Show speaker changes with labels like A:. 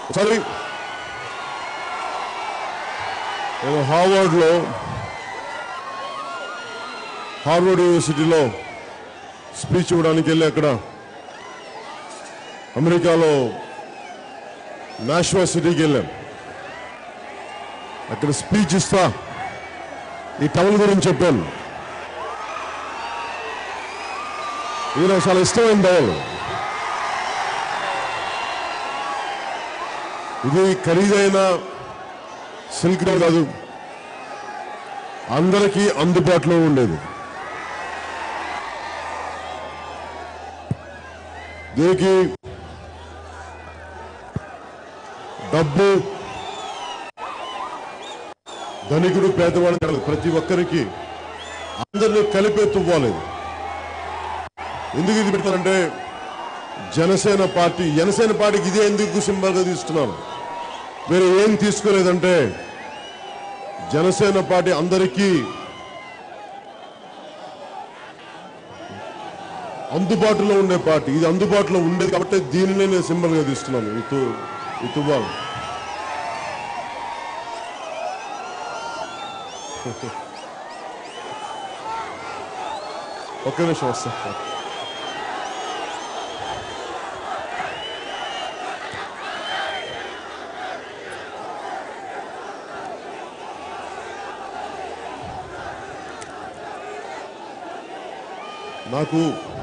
A: ఒకసారి నేను హార్వర్డ్లో హార్వర్డ్ యూనివర్సిటీలో స్పీచ్ ఇవ్వడానికి వెళ్ళి అక్కడ అమెరికాలో నాషనల్ సిటీకి వెళ్ళాం అక్కడ స్పీచ్ ఇస్తా ఈ టౌన్ గురించి చెప్పాను ఇది నాకు చాలా ఇష్టమైన టౌన్ ఇది ఖరీదైన సిల్క్ రోడ్ కాదు అందరికీ అందుబాటులో ఉండేది దీనికి డబ్బు ధనికుడు పేదవాడు కాదు ప్రతి ఒక్కరికి అందరినీ కలిపే తువ్వాలేదు ఎందుకు ఇది పెడతారంటే జనసేన పార్టీ జనసేన పార్టీకి ఇదే ఎందుకు సింబల్గా తీసుకున్నాను వేరే ఏం తీసుకోలేదంటే జనసేన పార్టీ అందరికీ అందుబాటులో ఉండే పార్టీ ఇది అందుబాటులో ఉండేది కాబట్టి దీనినే నేను సింబల్గా తీస్తున్నాను ఇటు ఇటు వాళ్ళు ఒక్క నిమిషం వస్తా నాకు